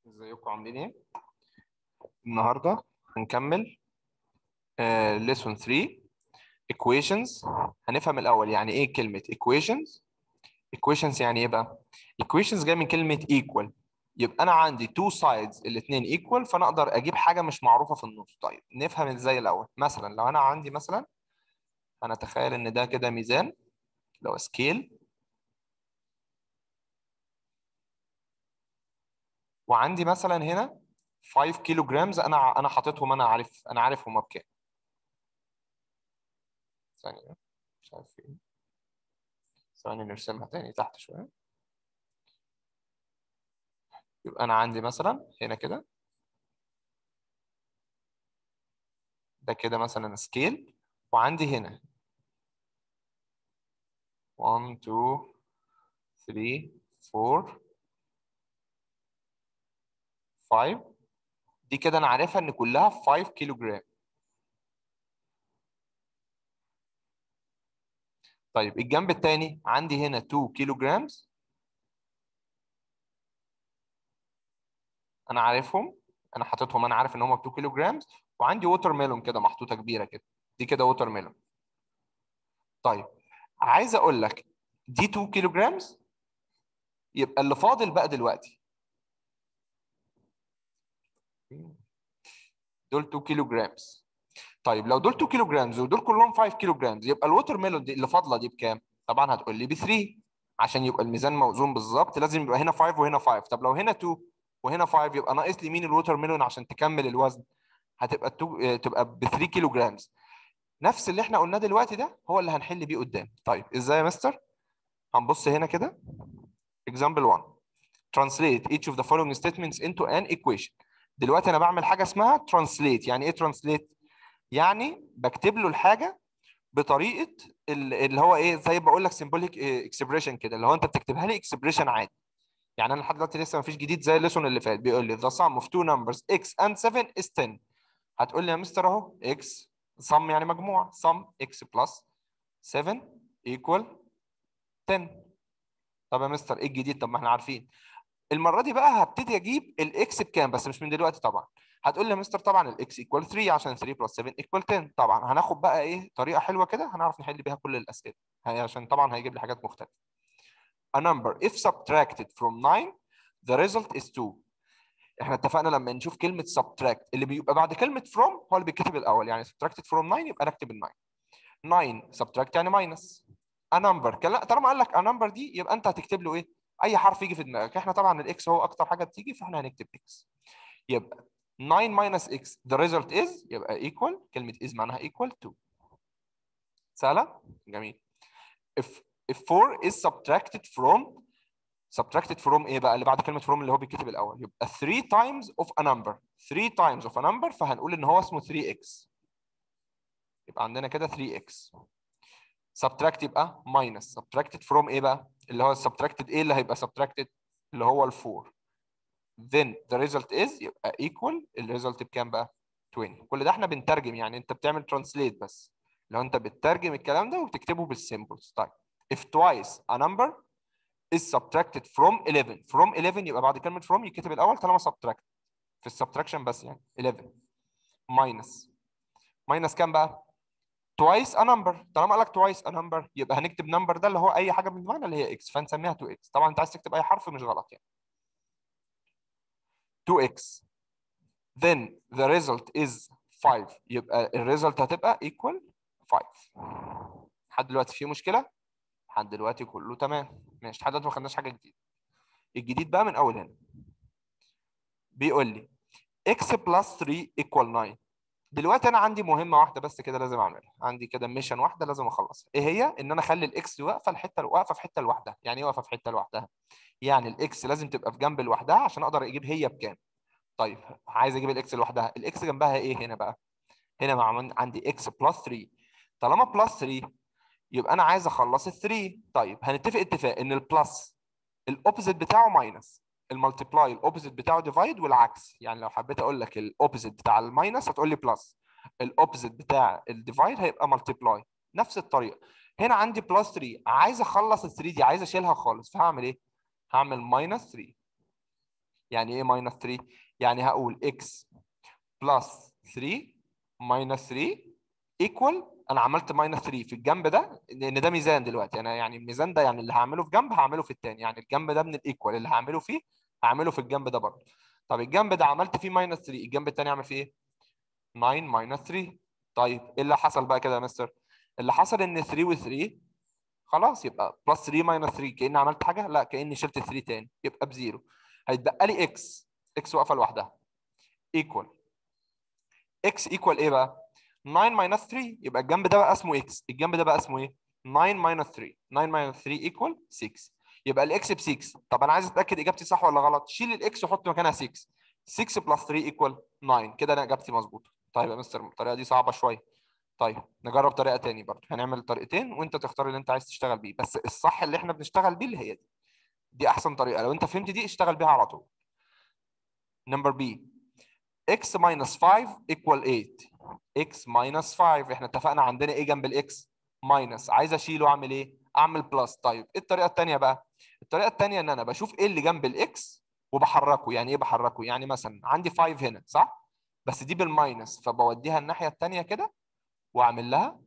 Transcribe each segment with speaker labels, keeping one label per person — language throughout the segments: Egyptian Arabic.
Speaker 1: ازيكم عاملين ايه؟ النهارده هنكمل ليسون 3 equations هنفهم الاول يعني ايه كلمه equations equations يعني ايه بقى؟ equations جايه من كلمه equal يبقى انا عندي two sides الاثنين equal فانا اقدر اجيب حاجه مش معروفه في النص طيب نفهم ازاي الاول مثلا لو انا عندي مثلا هنتخيل ان ده كده ميزان لو سكيل وعندي مثلا هنا 5 كيلو جرامز انا انا حاططهم انا عارف انا عارف هما بكام ثانية مش عارف فين ثانية نرسمها تاني تحت شوية يبقى أنا عندي مثلا هنا كده ده كده مثلا سكيل وعندي هنا 1 2 3 4 5 دي كده انا عارفها ان كلها 5 كيلو جرام طيب الجنب الثاني عندي هنا 2 كيلو جرامز انا عارفهم انا حاططهم انا عارف ان هم 2 كيلو جرامز وعندي ووتر ميلون كده محطوطه كبيره كده دي كده ووتر ميلون طيب عايز اقول لك دي 2 كيلو جرامز يبقى اللي فاضل بقى دلوقتي دول 2 كيلو جرامز طيب لو دول 2 كيلو جرامز ودول كلهم 5 كيلو جرامز يبقى الووتر ميلون دي اللي فاضله دي بكام؟ طبعا هتقول لي ب 3 عشان يبقى الميزان موزون بالظبط لازم يبقى هنا 5 وهنا 5 طب لو هنا 2 وهنا 5 يبقى ناقص لي مين الووتر ميلون عشان تكمل الوزن هتبقى 2 تبقى ب 3 كيلو جرامز نفس اللي احنا قلناه دلوقتي ده هو اللي هنحل بيه قدام طيب ازاي يا مستر؟ هنبص هنا كده example 1 translate each of the following statements into an equation دلوقتي انا بعمل حاجه اسمها ترانسليت يعني ايه ترانسليت يعني بكتب له الحاجه بطريقه اللي هو ايه زي بقول لك سيمبوليك اكسبريشن كده اللي هو انت بتكتبها لي اكسبريشن عادي يعني انا لحد دلوقتي لسه ما فيش جديد زي الليسون اللي فات بيقول لي the sum of two numbers x and 7 is 10 هتقول لي يا مستر اهو x sum يعني مجموع sum x plus 7 equal 10 طب يا مستر ايه الجديد طب ما احنا عارفين المره دي بقى هبتدي اجيب الاكس بكام بس مش من دلوقتي طبعا هتقول لي يا مستر طبعا الاكس ايكوال 3 عشان 3 بلس 7 ايكوال 10 طبعا هناخد بقى ايه طريقه حلوه كده هنعرف نحل بيها كل الاسئله عشان طبعا هيجيب لي حاجات مختلفه a number if subtracted from 9 the result is 2 احنا اتفقنا لما نشوف كلمه subtract اللي بيبقى بعد كلمه from هو اللي بيتكتب الاول يعني subtracted from 9 يبقى نكتب ال 9 9 subtract يعني minus a number طالما قال لك a number دي يبقى انت هتكتب له ايه اي حرف يجي في دماغك احنا طبعا الاكس هو اكتر حاجه بتيجي فاحنا هنكتب اكس يبقى 9 minus x the result is يبقى equal كلمه is معناها equal to سهله جميل if if 4 is subtracted from subtracted from ايه بقى اللي بعد كلمه from اللي هو بيتكتب الاول يبقى 3 times of a number 3 times of a number فهنقول ان هو اسمه 3x يبقى عندنا كده 3x subtract يبقى minus subtracted from ايه بقى اللي هو subtracted ايه اللي هيبقى subtracted اللي هو ال 4 then the result is يبقى equal الريزلت بكام بقى 20 كل ده احنا بنترجم يعني انت بتعمل translate بس لو انت بتترجم الكلام ده وبتكتبه بالسيمبلز طيب if twice a number is subtracted from 11 from 11 يبقى بعد كلمه from يتكتب الاول طالما subtract في السبتراكشن بس يعني 11 minus minus كام بقى twice a number طالما قال لك twice a number يبقى هنكتب number ده اللي هو اي حاجه من دماغنا اللي هي x فنسميها 2x طبعا انت عايز تكتب اي حرف مش غلط يعني 2x then the result is 5 يبقى الريزلت هتبقى equal 5 لحد دلوقتي في مشكله لحد دلوقتي كله تمام ماشي لحد دلوقتي ما خدناش حاجه جديده الجديد بقى من اول هنا بيقول لي x plus 3 equal 9 دلوقتي انا عندي مهمه واحده بس كده لازم اعملها عندي كده ميشن واحده لازم اخلصها ايه هي ان انا اخلي الاكس واقفه الحته واقفه في حته لوحدها يعني ايه واقفه في حته لوحدها يعني الاكس لازم تبقى في جنب لوحدها عشان اقدر اجيب هي بكام طيب عايز اجيب الاكس لوحدها الاكس جنبها ايه هنا بقى هنا مع عندي اكس بلس 3 طالما بلس 3 يبقى انا عايز اخلص ال 3 طيب هنتفق اتفاق ان البلس الاوبوزيت بتاعه ماينس المالتيبلاي الاوبوزيت بتاعه ديفايد والعكس يعني لو حبيت اقول لك الاوبوزيت بتاع الماينس هتقول لي بلس الاوبوزيت بتاع الديفايد هيبقى مالتيبلاي نفس الطريقه هنا عندي بلس 3 عايز اخلص ال 3 دي عايز اشيلها خالص فهعمل ايه هعمل ماينس 3 يعني ايه ماينس 3 يعني هقول x بلس 3 ماينس 3 ايكوال انا عملت ماينس 3 في الجنب ده لان ده ميزان دلوقتي انا يعني الميزان ده يعني اللي هعمله في جنب هعمله في الثاني يعني الجنب ده من الايكوال اللي هعمله فيه هعمله في الجنب ده برضه طب الجنب ده عملت فيه ماينس 3 الجنب الثاني اعمل فيه ايه 9 ماينس 3 طيب ايه اللي حصل بقى كده يا مستر اللي حصل ان 3 و3 خلاص يبقى بلس 3 ماينس 3 كاني عملت حاجه لا كاني شلت 3 تاني يبقى بزيرو هيتبقى لي اكس اكس واقفه لوحدها ايكوال اكس ايكوال ايه بقى 9 ماينس 3 يبقى الجنب ده بقى اسمه اكس الجنب ده بقى اسمه ايه 9 ماينس 3 9 ماينس 3 ايكوال 6 يبقى الاكس ب 6 طب انا عايز اتاكد اجابتي صح ولا غلط شيل الاكس وحط مكانها 6 6 بلس 3 ايكوال 9 كده انا اجابتي مظبوطه طيب يا مستر الطريقه دي صعبه شويه طيب نجرب طريقه تاني برضه هنعمل طريقتين وانت تختار اللي انت عايز تشتغل بيه بس الصح اللي احنا بنشتغل بيه اللي هي دي دي احسن طريقه لو انت فهمت دي اشتغل بيها على طول نمبر بي x minus 5 equal 8 x minus 5 احنا اتفقنا عندنا ايه جنب الاكس minus عايز اشيله اعمل ايه اعمل بلس طيب ايه الطريقه الثانيه بقى الطريقه الثانيه ان انا بشوف ايه اللي جنب الاكس وبحركه يعني ايه بحركه يعني مثلا عندي 5 هنا صح بس دي بالماينس فبوديها الناحيه الثانيه كده واعمل لها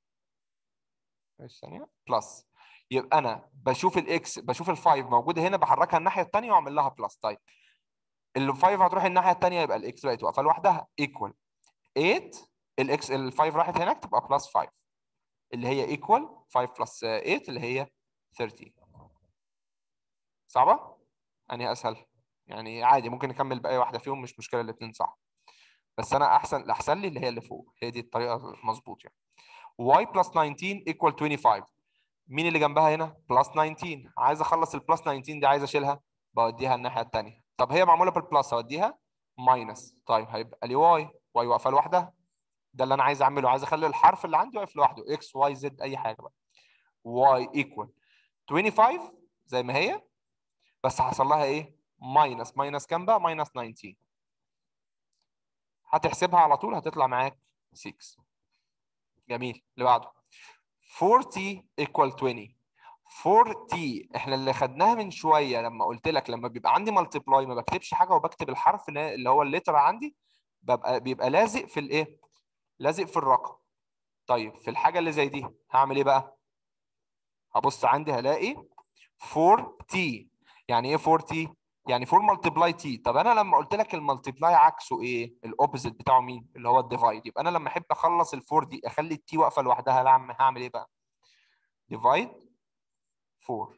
Speaker 1: ثانيه بلس يبقى انا بشوف الاكس بشوف ال5 موجوده هنا بحركها الناحيه الثانيه واعمل لها بلس طيب ال5 هتروح الناحيه الثانيه يبقى الاكس بقت واقفه لوحدها ايكوال 8 الاكس ال5 راحت هناك تبقى بلس 5 اللي هي ايكوال 5 بلس 8 اللي هي 30 صعبه؟ انهي اسهل؟ يعني عادي ممكن نكمل باي واحده فيهم مش مشكله الاثنين صح بس انا احسن الاحسن لي اللي هي اللي فوق هي دي الطريقه مظبوط يعني y plus 19 equal 25 مين اللي جنبها هنا؟ بلس 19 عايز اخلص البلس 19 دي عايز اشيلها بوديها الناحيه الثانيه طب هي معموله بالبلس اوديها ماينس طيب هيبقى لي واي واي واقفه لوحدها ده اللي انا عايز اعمله عايز اخلي الحرف اللي عندي واقف لوحده اكس واي زد اي حاجه بقى واي ايكوال 25 زي ما هي بس حصل لها ايه ماينس ماينس كام بقى ماينس 19 هتحسبها على طول هتطلع معاك 6 جميل اللي بعده 40 equal 20 4t احنا اللي خدناها من شويه لما قلت لك لما بيبقى عندي مالتيبلاي ما بكتبش حاجه وبكتب الحرف اللي هو الليتر عندي ببقى بيبقى لازق في الايه لازق في الرقم طيب في الحاجه اللي زي دي هعمل ايه بقى هبص عندي هلاقي 4t يعني ايه 4t يعني 4 ملتبلاي تي طب انا لما قلت لك الملتبلاي عكسه ايه الاوبوزيت بتاعه مين اللي هو الديفايد يبقى انا لما احب اخلص ال4 دي اخلي التي واقفه لوحدها لا هعمل ايه بقى ديفايد 4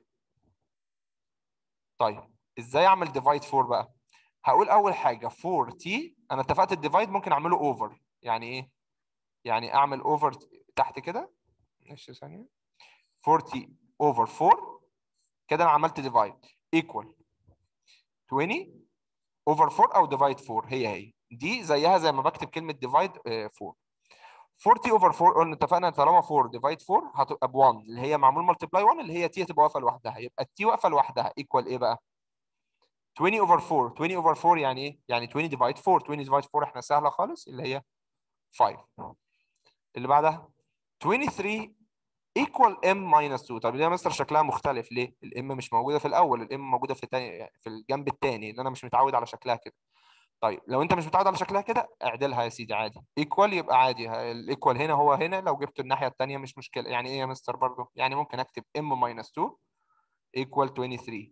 Speaker 1: طيب ازاي اعمل ديفايد 4 بقى هقول اول حاجه 4 تي انا اتفقت الديفايد ممكن اعمله اوفر يعني ايه يعني اعمل اوفر تحت كده معلش ثانيه 4 تي اوفر 4 كده انا عملت ديفايد ايكوال 20 اوفر 4 او ديفايد 4 هي هي دي زيها زي ما بكتب كلمه ديفايد 4 40 اوفر 4 قلنا اتفقنا طالما 4 ديفايد 4 هتبقى ب 1 اللي هي معمول ملتبلاي 1 اللي هي تي هتبقى واقفه لوحدها يبقى التي واقفه لوحدها ايكوال ايه بقى 20 اوفر 4 20 اوفر 4 يعني ايه يعني 20 ديفايد 4 20 ديفايد 4 احنا سهله خالص اللي هي 5 اللي بعدها 23 ايكوال ام ماينس 2 طب ليه يا مستر شكلها مختلف ليه الام مش موجوده في الاول الام موجوده في الثاني في الجنب الثاني اللي انا مش متعود على شكلها كده طيب لو انت مش متعود على شكلها كده اعدلها يا سيدي عادي ايكوال يبقى عادي الايكوال هنا هو هنا لو جبت الناحيه الثانيه مش مشكله يعني ايه يا مستر برضه يعني ممكن اكتب ام ماينس 2 ايكوال 23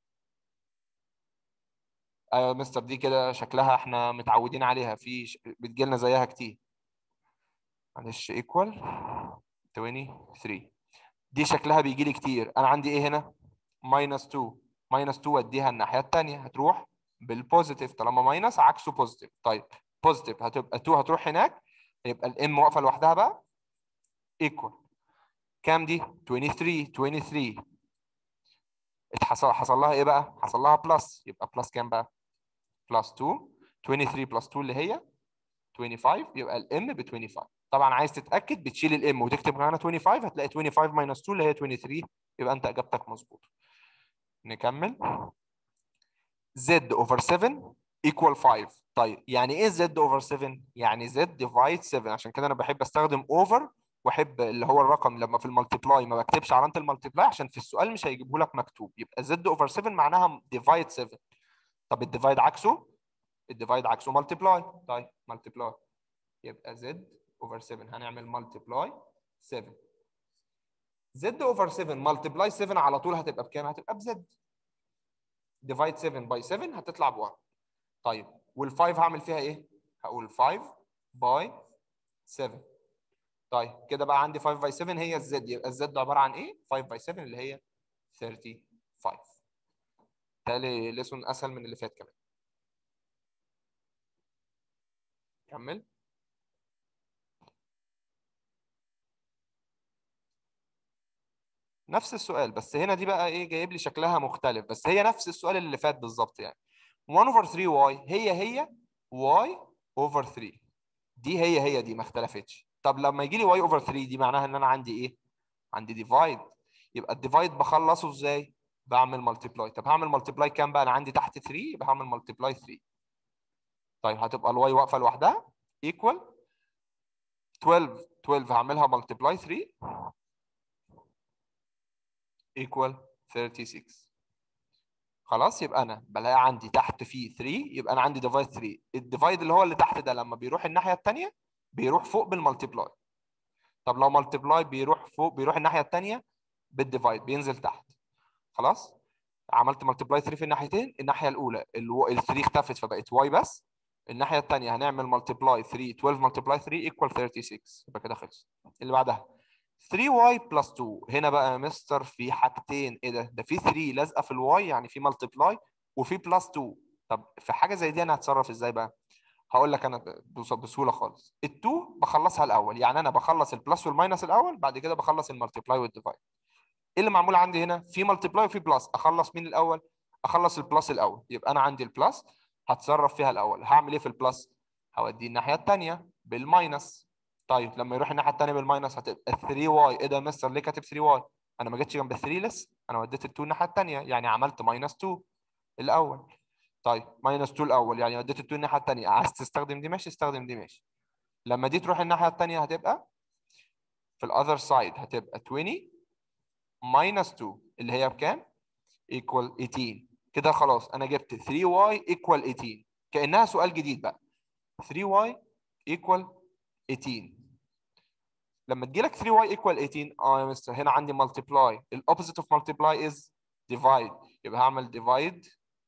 Speaker 1: ايوه يا مستر دي كده شكلها احنا متعودين عليها في ش... بتجي لنا زيها كتير معلش ايكوال 23 دي شكلها بيجي لي كتير انا عندي ايه هنا ماينس 2 ماينس 2 اديها الناحيه الثانيه هتروح بالبوزيتيف طالما ماينس عكسه بوزيتيف طيب بوزيتيف هتبقى 2 هتروح هناك يبقى الام واقفه لوحدها بقى ايكوال كام دي 23 23 اتحصل حصل لها ايه بقى حصل لها بلس يبقى بلس كام بقى بلس 2 23 بلس 2 اللي هي 25 يبقى الام ب 25 طبعا عايز تتاكد بتشيل الام وتكتب هنا 25 هتلاقي 25 ماينس 2 اللي هي 23 يبقى انت اجابتك مظبوطه نكمل z over 7 equal 5 طيب يعني ايه z over 7 يعني z divide 7 عشان كده انا بحب استخدم over واحب اللي هو الرقم لما في المالتيبلاي ما بكتبش علامه المالتيبلاي عشان في السؤال مش هيجيبه لك مكتوب يبقى z over 7 معناها divide 7 طب الديفايد عكسه الديفايد عكسه مالتيبلاي طيب مالتيبلاي يبقى زد اوفر 7 هنعمل مالتيبلاي 7 زد اوفر 7 مالتيبلاي 7 على طول هتبقى بكام؟ هتبقى بزد ديفايد 7 باي 7 هتطلع ب 1 طيب وال5 هعمل فيها ايه؟ هقول 5 باي 7 طيب كده بقى عندي 5 باي 7 هي الزد يبقى الزد عباره عن ايه؟ 5 باي 7 اللي هي 35 تالي ليسون اسهل من اللي فات كمان كمل نفس السؤال بس هنا دي بقى ايه جايب لي شكلها مختلف بس هي نفس السؤال اللي فات بالظبط يعني 1 over 3 y هي هي y over 3 دي هي هي دي ما اختلفتش طب لما يجي لي y over 3 دي معناها ان انا عندي ايه عندي divide يبقى الديفايد بخلصه ازاي بعمل ملتبلاي طب هعمل ملتبلاي كام بقى انا عندي تحت 3 يبقى هعمل ملتبلاي 3 طيب هتبقى الواي واقفه لوحدها equal 12 12 هعملها ملتبلاي 3 equal 36 خلاص يبقى انا بلاقي عندي تحت فيه 3 يبقى انا عندي ديفايد 3 الديفايد اللي هو اللي تحت ده لما بيروح الناحيه الثانيه بيروح فوق بالملتبلاي طب لو ملتبلاي بيروح فوق بيروح الناحيه الثانيه بالديفايد بينزل تحت خلاص عملت ملتبلاي 3 في الناحيتين الناحيه الاولى ال 3 اختفت فبقت واي بس الناحيه الثانيه هنعمل ملتبلاي 3 12 ملتبلاي 3 ايكوال 36 يبقى كده خلص اللي بعدها 3y بلس 2 هنا بقى يا مستر في حاجتين ايه ده ده في 3 لازقه في الواي يعني في ملتبلاي وفي بلس 2 طب في حاجه زي دي انا هتصرف ازاي بقى هقول لك انا بسهوله خالص ال2 بخلصها الاول يعني انا بخلص البلس والماينس الاول بعد كده بخلص الملتبلاي والديفايد ايه اللي معمول عندي هنا في ملتبلاي وفي بلس اخلص مين الاول اخلص البلس الاول يبقى انا عندي البلس هتصرف فيها الاول هعمل ايه في البلس هوديه الناحيه الثانيه بالماينس طيب لما يروح الناحيه الثانيه بالماينس هتبقى 3 واي ايه ده يا مستر ليه كاتب 3 واي انا ما جيتش جنب 3 لسه انا وديت ال 2 الناحيه الثانيه يعني عملت ماينس 2 الاول طيب ماينس 2 الاول يعني وديت ال 2 الناحيه الثانيه عايز تستخدم دي ماشي استخدم دي ماشي لما دي تروح الناحيه الثانيه هتبقى في الاذر سايد هتبقى 20 ماينس 2 اللي هي بكام؟ ايكوال 18 كده خلاص انا جبت 3y ايكوال 18 كانها سؤال جديد بقى 3y ايكوال 18 لما تجي لك 3y ايكوال 18 اه يا مستر هنا عندي ملتبلاي الاوبوزيت اوف ملتبلاي از ديفايد يبقى هعمل ديفايد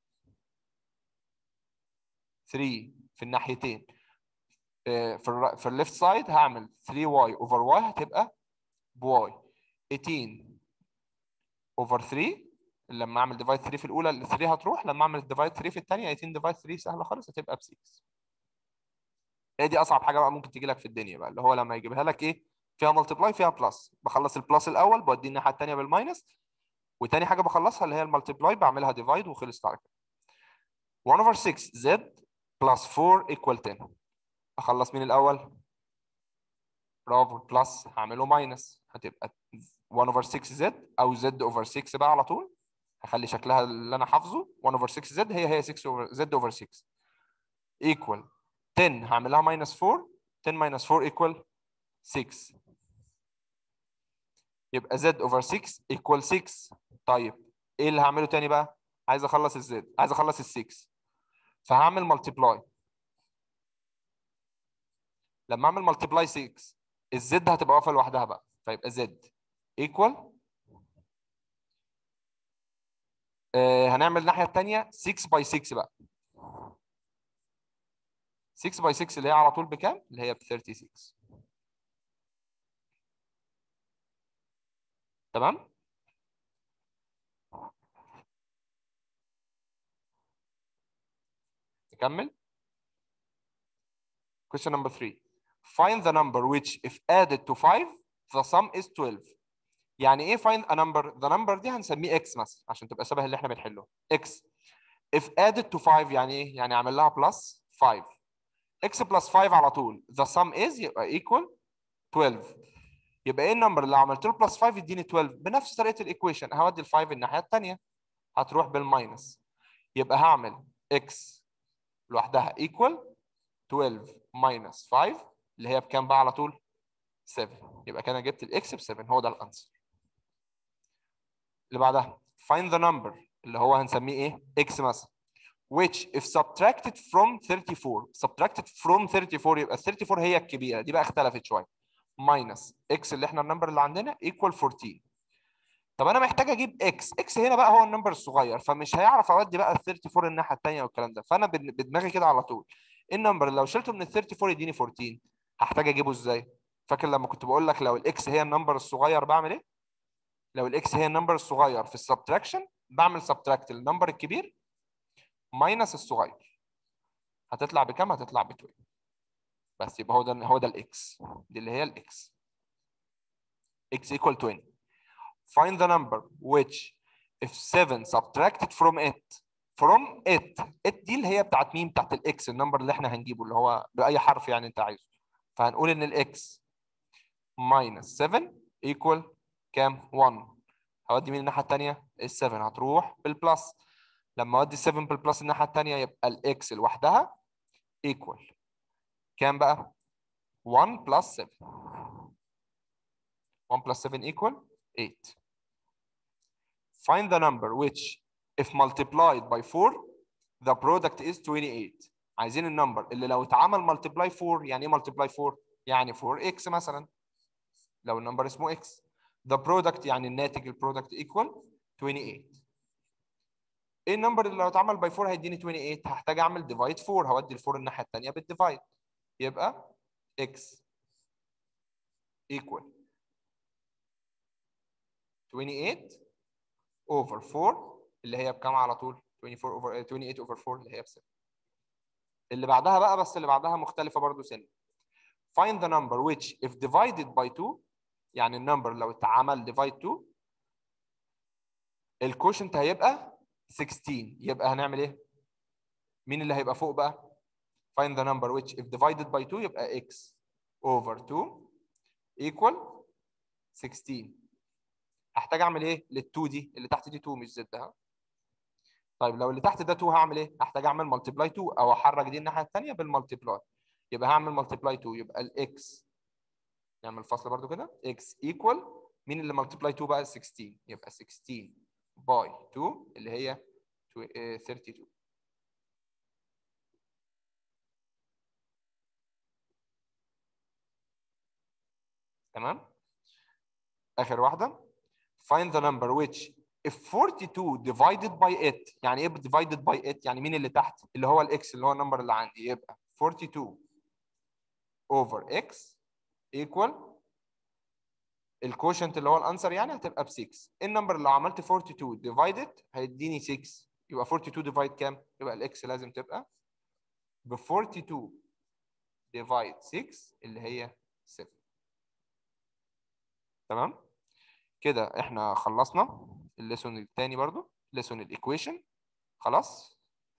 Speaker 1: 3 في الناحيتين في ال في الليفت سايد هعمل 3y اوفر y هتبقى بواي 18 اوفر 3 لما اعمل ديفايد 3 في الاولى ال 3 هتروح لما اعمل ديفايد 3 في الثانيه 18 ديفايد 3 سهله خالص هتبقى ب 6 هي دي اصعب حاجه بقى ممكن تيجي لك في الدنيا بقى اللي هو لما يجيبها لك ايه فيها ملتبلاي فيها بلس بخلص البلس الاول بوديه الناحيه الثانيه بالماينس وتاني حاجه بخلصها اللي هي الملتبلاي بعملها ديفايد وخلصت على كده 1 over 6 زد بلس 4 equal 10 اخلص مين الاول برافو بلس هعمله ماينس هتبقى 1 over 6 زد او زد over 6 بقى على طول هخلي شكلها اللي انا حافظه 1 over 6 زد هي هي 6 over زد over 6 equal 10 هعملها ماينس 4 10 minus 4 equal 6 يبقى z over 6 equal 6 طيب ايه اللي هعمله تاني بقى؟ عايز اخلص الزد عايز اخلص ال 6 فهعمل ملتبلاي لما اعمل ملتبلاي 6 الزد هتبقى واقفه لوحدها بقى فيبقى z equal آه هنعمل الناحيه الثانيه 6 باي 6 بقى 6 باي 6 اللي هي على طول بكام؟ اللي هي ب 36 تمام؟ نكمل question number 3 find the number which if added to 5 the sum is 12 يعني ايه find a number the number دي هنسميه x مثلا عشان تبقى شبه اللي احنا بنحله x if added to 5 يعني ايه يعني اعمل لها plus 5 x plus 5 على طول the sum is يبقى equal 12 يبقى ايه النمبر اللي عملت له بلس 5 يديني 12 بنفس طريقه الايكويشن هودي ال 5 الناحيه الثانيه هتروح بالماينس يبقى هعمل x لوحدها equal 12 minus 5 اللي هي بكام بقى على طول 7 يبقى كده جبت الاكس ب 7 هو ده الانسر اللي بعدها find the number اللي هو هنسميه ايه x مثلا which if subtracted from 34 subtracted from 34 يبقى ال 34 هي الكبيره دي بقى اختلفت شويه minus x اللي احنا النمبر اللي عندنا equal 14 طب انا محتاج اجيب x x هنا بقى هو النمبر الصغير فمش هيعرف اودي بقى ال 34 الناحيه الثانيه والكلام ده فانا بد- بدماغي كده على طول النمبر اللي لو شلته من ال 34 يديني 14 هحتاج اجيبه ازاي فاكر لما كنت بقول لك لو الاكس هي النمبر الصغير بعمل ايه لو الاكس هي النمبر الصغير في السبتراكشن بعمل سبتراكت النمبر الكبير ماينس الصغير هتطلع بكام هتطلع ب 12 بس يبقى هو ده هو ده الاكس دي اللي هي الاكس x equal 20 find the number which if 7 subtracted from it from it it دي اللي هي بتاعت مين بتاعت الاكس النمبر اللي احنا هنجيبه اللي هو باي حرف يعني انت عايزه فهنقول ان الاكس minus 7 equal كام 1 هودي مين الناحيه الثانيه ال 7 هتروح بالبلس لما اودي 7 بالبلس الناحيه الثانيه يبقى الاكس لوحدها equal كام بقى 1 plus 7 1 plus 7 equal 8 find the number which if multiplied by 4 the product is 28 عايزين النمبر اللي لو اتعمل multiply 4 يعني ايه multiply 4 يعني 4x مثلا لو النمبر اسمه x the product يعني الناتج البرودكت equal 28 ايه النمبر اللي لو اتعمل باي 4 هيديني 28 هحتاج اعمل ديفايد 4 هودي ال 4 الناحيه الثانيه بالديفايد يبقى x equal 28 over 4 اللي هي بكام على طول 24 over 28 over 4 اللي هي ب 7 اللي بعدها بقى بس اللي بعدها مختلفه برضو سنه find the number which if divided by 2 يعني النمبر لو اتعمل divide 2 الكوشنت هيبقى 16 يبقى هنعمل ايه مين اللي هيبقى فوق بقى find the number which if divided by 2 يبقى x over 2 equal 16 هحتاج اعمل ايه لل2 دي اللي تحت دي 2 مش زدها طيب لو اللي تحت ده 2 هعمل ايه هحتاج اعمل ملتبلاي 2 او احرك دي الناحيه الثانيه بالملتبلاي يبقى هعمل ملتبلاي 2 يبقى الاكس نعمل فاصله برده كده x equal مين اللي ملتبلاي 2 بقى 16 يبقى 16 باي 2 اللي هي 32 تمام اخر واحده find the number which if 42 divided by it يعني ايه divided by it يعني مين اللي تحت اللي هو الاكس اللي هو النمبر اللي عندي يبقى 42 over x equal الكوشنت اللي هو الانسر يعني هتبقى ب 6 النمبر اللي عملت 42 divided هيديني 6 يبقى 42 divide كام يبقى الاكس لازم تبقى ب 42 divide 6 اللي هي 7 تمام كده احنا خلصنا الليسون الثاني برضو ليسون الايكويشن خلاص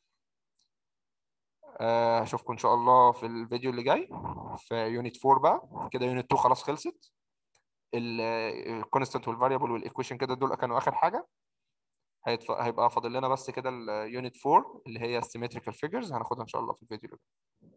Speaker 1: آه، هشوفكم ان شاء الله في الفيديو اللي جاي في يونت 4 بقى كده يونت 2 خلاص خلصت الكونستانت والفاريبل والايكويشن كده دول كانوا اخر حاجه هيتف... هيبقى فاضل لنا بس كده اليونت 4 اللي هي السيمتريكال فيجرز هناخدها ان شاء الله في الفيديو اللي جاي